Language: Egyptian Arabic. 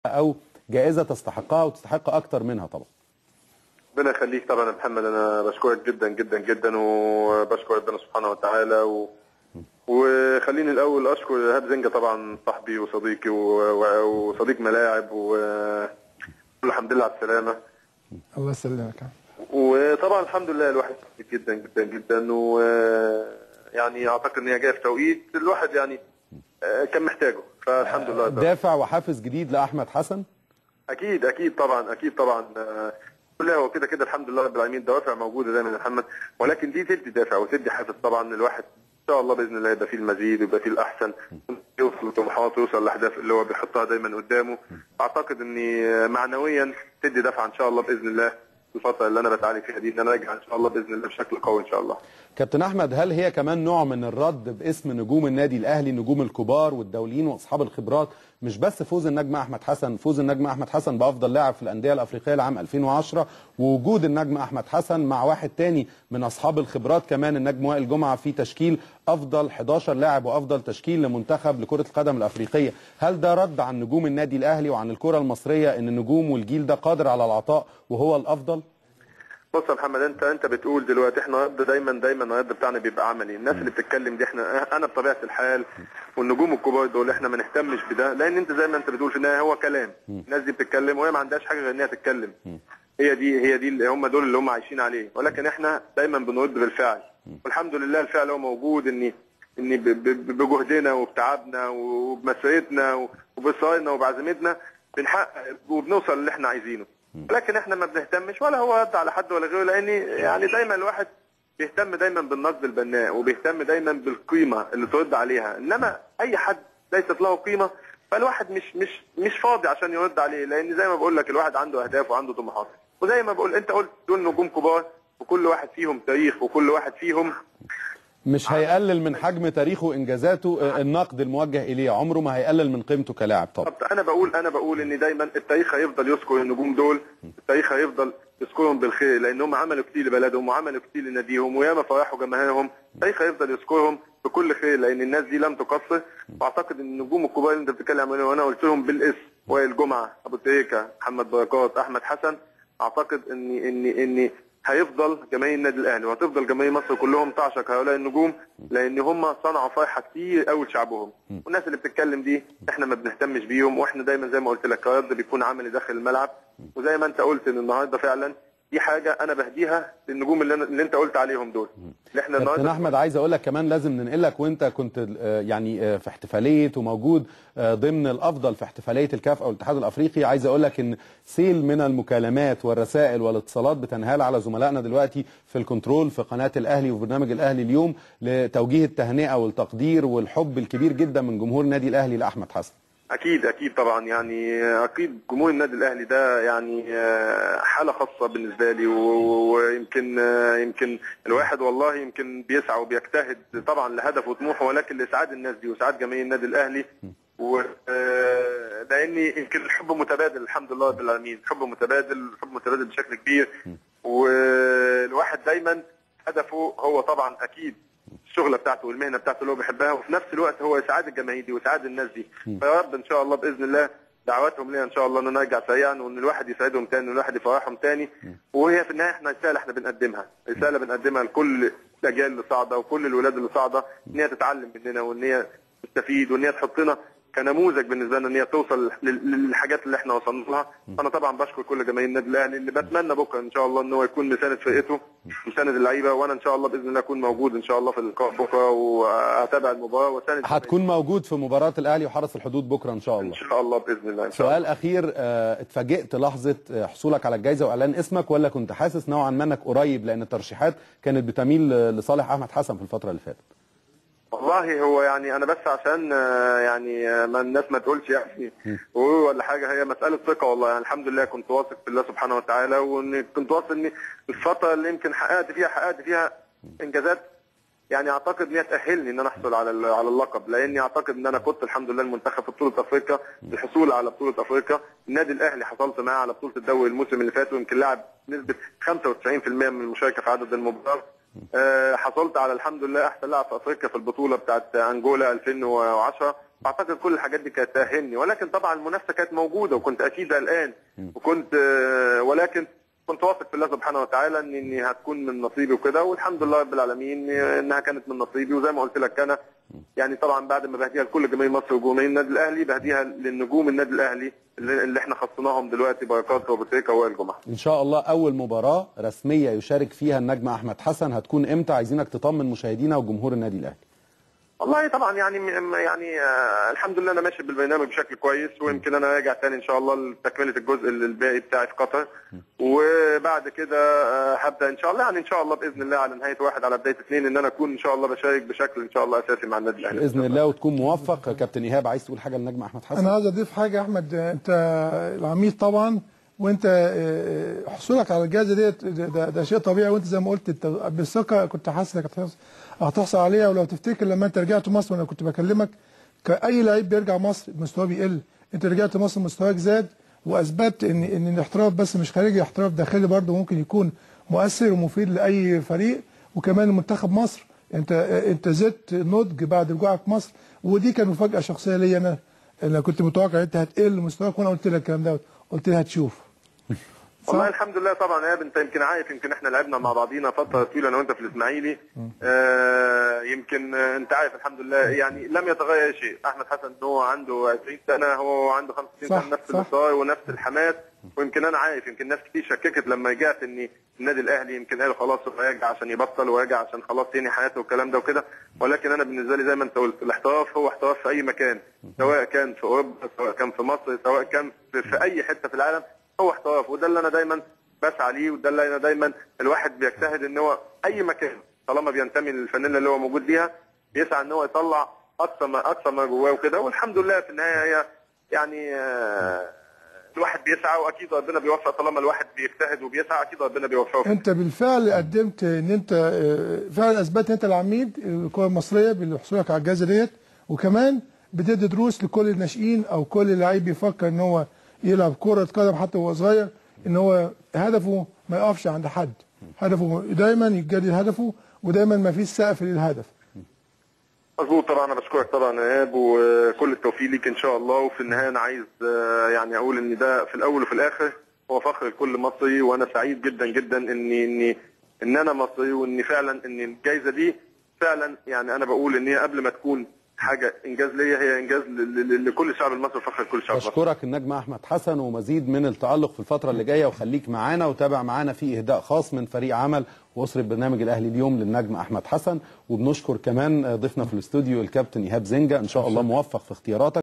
او جائزه تستحقها وتستحق اكتر منها طبعا ربنا يخليك طبعا يا محمد انا بشكرك جدا جدا جدا وبشكر ربنا سبحانه وتعالى و... وخليني الاول اشكر ايهاب زنجه طبعا صاحبي وصديقي و... و... وصديق ملاعب و الحمد لله على السلامه الله يسلمك وطبعا الحمد لله الواحد سعيد جدا جدا جدا و يعني اعتقد ان هي جايه في توقيت الواحد يعني آه، كان محتاجه فالحمد لله دافع وحافز جديد لاحمد حسن اكيد اكيد طبعا اكيد طبعا آه، كلها هو كده كده الحمد لله رب العالمين دوافع موجوده دايما يا محمد ولكن دي تدي دافع وتدي حافز طبعا الواحد ان شاء الله باذن الله يبقى فيه المزيد ويبقى فيه الاحسن يوصل لطموحاته ويوصل لاهداف اللي هو بيحطها دايما قدامه اعتقد اني آه، معنويا تدي دفعه ان شاء الله باذن الله الفتره اللي انا بتعالج فيها دي ان انا راجع ان شاء الله باذن الله بشكل قوي ان شاء الله كابتن احمد هل هي كمان نوع من الرد باسم نجوم النادي الاهلي نجوم الكبار والدوليين واصحاب الخبرات مش بس فوز النجم احمد حسن فوز النجم احمد حسن بافضل لاعب في الانديه الافريقيه لعام 2010 ووجود النجم احمد حسن مع واحد تاني من اصحاب الخبرات كمان النجم وائل جمعه في تشكيل افضل 11 لاعب وافضل تشكيل لمنتخب لكره القدم الافريقيه هل ده رد عن نجوم النادي الاهلي وعن الكره المصريه ان النجوم والجيل ده قادر على العطاء وهو الافضل بص يا محمد انت انت بتقول دلوقتي احنا الرد دايما دايما الرد بتاعنا بيبقى عملي الناس اللي بتتكلم دي احنا انا بطبيعه الحال والنجوم الكبار دول احنا ما نهتمش بده لان انت زي ما انت بتقول في النهايه هو كلام الناس دي بتتكلم وهي ما عندهاش حاجه غير ان هي تتكلم هي دي هي دي اللي هم دول اللي هم عايشين عليه ولكن احنا دايما بنرد بالفعل والحمد لله الفعل هو موجود ان ان ب- ب- بجهدنا وبتعبنا وبمسيرتنا وبصرارنا وبعزيمتنا بنحقق وبنوصل اللي احنا عايزينه لكن احنا ما بنهتمش ولا هو رد على حد ولا غيره لان يعني دايما الواحد بيهتم دايما بالنقد البناء وبيهتم دايما بالقيمه اللي ترد عليها انما اي حد ليست له قيمه فالواحد مش مش مش فاضي عشان يرد عليه لان زي ما بقول لك الواحد عنده اهداف وعنده طموحات وزي ما بقول انت قلت دول نجوم كبار وكل واحد فيهم تاريخ وكل واحد فيهم مش هيقلل من حجم تاريخه وانجازاته آه، النقد الموجه اليه عمره ما هيقلل من قيمته كلاعب طبعا بالظبط انا بقول انا بقول ان دايما التاريخ هيفضل يذكر النجوم دول التاريخ هيفضل يذكرهم بالخير لان هم عملوا كتير لبلدهم وعملوا كتير لناديهم وياما فرحوا جماهيرهم التاريخ هيفضل يذكرهم بكل خير لان الناس دي لم تقصر واعتقد ان النجوم الكبار اللي انت بتتكلم عنهم وانا قلت لهم بالاسم وائل جمعه ابو تريكه محمد بركات احمد حسن اعتقد ان ان ان هيفضل جماهير النادي الاهلي وهتفضل جماهير مصر كلهم تعشق هؤلاء النجوم لان هم صنعوا فرحه كتير قوي لشعبهم والناس اللي بتتكلم دي احنا ما بنهتمش بيهم واحنا دايما زي ما قلت لك الرد بيكون عملي داخل الملعب وزي ما انت قلت ان النهارده فعلا دي حاجه انا بهديها للنجوم اللي, أنا اللي انت قلت عليهم دول اللي احنا كابتن النهارده احمد عايز اقول لك كمان لازم ننقلك وانت كنت آه، يعني آه، في احتفاليه وموجود آه، ضمن الافضل في احتفاليه الكاف او الاتحاد الافريقي عايز اقول لك ان سيل من المكالمات والرسائل والاتصالات بتنهال على زملائنا دلوقتي في الكنترول في قناه الاهلي وفي برنامج الاهلي اليوم لتوجيه التهنئه والتقدير والحب الكبير جدا من جمهور النادي الاهلي لاحمد حسن اكيد اكيد طبعا يعني اكيد جمهور النادي الاهلي ده يعني آه، حاله خاصه بالنسبه لي و- و- ويمكن آه، يمكن الواحد والله يمكن بيسعى وبيجتهد طبعا لهدف وطموحه ولكن لاسعاد الناس دي واسعاد جماهير النادي الاهلي و آه، لان يمكن الحب متبادل الحمد لله رب العالمين حب متبادل حب متبادل بشكل كبير والواحد دايما هدفه هو طبعا اكيد الشغله بتاعته والمهنه بتاعته اللي هو بيحبها وفي نفس الوقت هو اسعاد الجماهير دي واسعاد الناس دي فيا رب ان شاء الله باذن الله دعواتهم لينا ان شاء الله ان نرجع سريعا وان الواحد يسعدهم تاني وان الواحد يفرحهم تاني وهي في النهايه احنا رساله احنا بنقدمها رساله بنقدمها لكل الاجيال اللي صاعده وكل الولاد اللي صاعده ان هي تتعلم مننا وان هي تستفيد وان هي تحطنا كنموذج بالنسبه لنا ان هي توصل لل- للحاجات اللي احنا وصلنا لها انا طبعا بشكر كل جماهير النادي الاهلي اللي بتمنى بكره ان شاء الله ان هو يكون مساند فرقته مساند اللعيبه وانا ان شاء الله باذن الله اكون موجود ان شاء الله في اللقاء بكره وهتابع المباراه واساند هتكون موجود في مباراه الاهلي وحرس الحدود بكره ان شاء ان الله شاء الله باذن الله ان شاء الله سؤال اخير آه، اتفاجئت لحظه آه، حصولك على الجائزه واعلان اسمك ولا كنت حاسس نوعا ما انك قريب لان الترشيحات كانت بتميل آه، لصالح احمد حسن في الفتره اللي فاتت والله هو يعني انا بس عشان آه، يعني آه، ما الناس ما تقولش يعني هو ولا حاجه هي مساله ثقه والله يعني الحمد لله كنت واثق في الله سبحانه وتعالى وان كنت واثق ان الفتره اللي يمكن حققت فيها حققت فيها انجازات يعني اعتقد ان هي تاهلني ان انا احصل على ال- على اللقب لاني اعتقد ان انا كنت الحمد لله المنتخب في بطوله افريقيا الحصول على بطوله افريقيا النادي الاهلي حصلت معاه على بطوله الدوري الموسم اللي فات ويمكن لعب نسبه 95% من المشاركه في عدد المباريات آه، حصلت على الحمد لله احسن لاعب في افريقيا في البطوله بتاعت انجولا 2010 اعتقد كل الحاجات دي كانت تاهلني ولكن طبعا المنافسه كانت موجوده وكنت اكيد قلقان وكنت آه، ولكن كنت واثق في الله سبحانه وتعالى ان اني هتكون من نصيبي وكده والحمد لله رب العالمين آه، انها كانت من نصيبي وزي ما قلت لك انا يعني طبعا بعد ما بهديها لكل جماهير مصر وجماهير النادي الاهلي بهديها للنجوم النادي الاهلي اللي, اللي احنا خصناهم دلوقتي بركات وابو تريكه ووائل جمعه ان شاء الله اول مباراه رسميه يشارك فيها النجم احمد حسن هتكون امتى عايزينك تطمن مشاهدينا وجمهور النادي الاهلي والله طبعا يعني يعني آه الحمد لله انا ماشي بالبرنامج بشكل كويس ويمكن انا راجع تاني ان شاء الله لتكمله الجزء الباقي بتاعي في قطر وبعد كده آه هبدا ان شاء الله يعني ان شاء الله باذن الله على نهايه واحد على بدايه اثنين ان انا اكون ان شاء الله بشارك بشكل ان شاء الله اساسي مع النادي الاهلي باذن الله وتكون موفق كابتن ايهاب عايز تقول حاجه للنجم احمد حسن انا عايز اضيف حاجه يا احمد انت العميد طبعا وانت آه، حصولك على الجائزه ديت ده, ده, ده شيء طبيعي وانت زي ما قلت انت بالثقه كنت حاسس انك هتحصل- هتحصل عليها ولو تفتكر لما انت رجعت مصر وانا كنت بكلمك كاي لعيب بيرجع مصر مستواه بيقل انت رجعت مصر مستواك زاد واثبت ان ان الاحتراف بس مش خارجي احتراف داخلي برضه ممكن يكون مؤثر ومفيد لاي فريق وكمان منتخب مصر انت انت زدت نضج بعد رجوعك مصر ودي كانت مفاجاه شخصيه ليا انا انا كنت متوقع انت هتقل مستواك وانا قلت لك الكلام ده قلت لي هتشوف والله الحمد لله طبعا يا انت يمكن عارف يمكن احنا لعبنا مع بعضينا فتره طويله انا وانت في الاسماعيلي آه يمكن آه، انت عارف الحمد لله يعني لم يتغير شيء احمد حسن هو عنده 20 سنه هو عنده 65 صح، سنه نفس صح. الاصرار ونفس الحماس ويمكن انا عارف يمكن ناس كتير شككت لما رجعت ان النادي الاهلي يمكن قالوا خلاص هو راجع عشان يبطل وراجع عشان خلاص ينهي حياته والكلام ده وكده ولكن انا بالنسبه لي زي ما انت قلت الاحتراف هو احتراف في اي مكان سواء كان في اوروبا سواء كان في مصر سواء كان في, في اي حته في العالم هو احتراف وده اللي انا دايما بسعى ليه وده اللي انا دايما الواحد بيجتهد ان هو اي مكان طالما بينتمي للفانيلا اللي هو موجود بيها بيسعى ان هو يطلع اقصى ما اقصى ما جواه وكده والحمد لله في النهايه هي يعني آه، الواحد بيسعى واكيد ربنا بيوفق طالما الواحد بيجتهد وبيسعى اكيد ربنا بيوفقه انت بالفعل قدمت ان انت اه، فعلا اثبتت ان انت العميد الكره المصريه بحصولك على الجائزه ديت وكمان بتدي دروس لكل الناشئين او كل لعيب بيفكر ان هو يلعب كره قدم حتى وهو صغير ان هو هدفه ما يقفش عند حد هدفه دايما يتجدد هدفه ودايما ما فيش سقف للهدف مظبوط طبعا انا بشكرك طبعا يا ايهاب وكل التوفيق ليك ان شاء الله وفي النهايه انا عايز آه، يعني اقول ان ده في الاول وفي الاخر هو فخر لكل مصري وانا سعيد جدا جدا اني اني ان انا مصري وان فعلا ان الجائزه دي فعلا يعني انا بقول ان هي قبل ما تكون حاجه انجاز ليا هي انجاز ل- ل- لكل الشعب المصري وفخر لكل الشعب المصري بشكرك النجم احمد حسن ومزيد من التالق في الفتره اللي جايه وخليك معانا وتابع معانا في اهداء خاص من فريق عمل واسره برنامج الاهلي اليوم للنجم احمد حسن وبنشكر كمان ضيفنا في الاستوديو الكابتن ايهاب زنجه ان شاء الله موفق في اختياراتك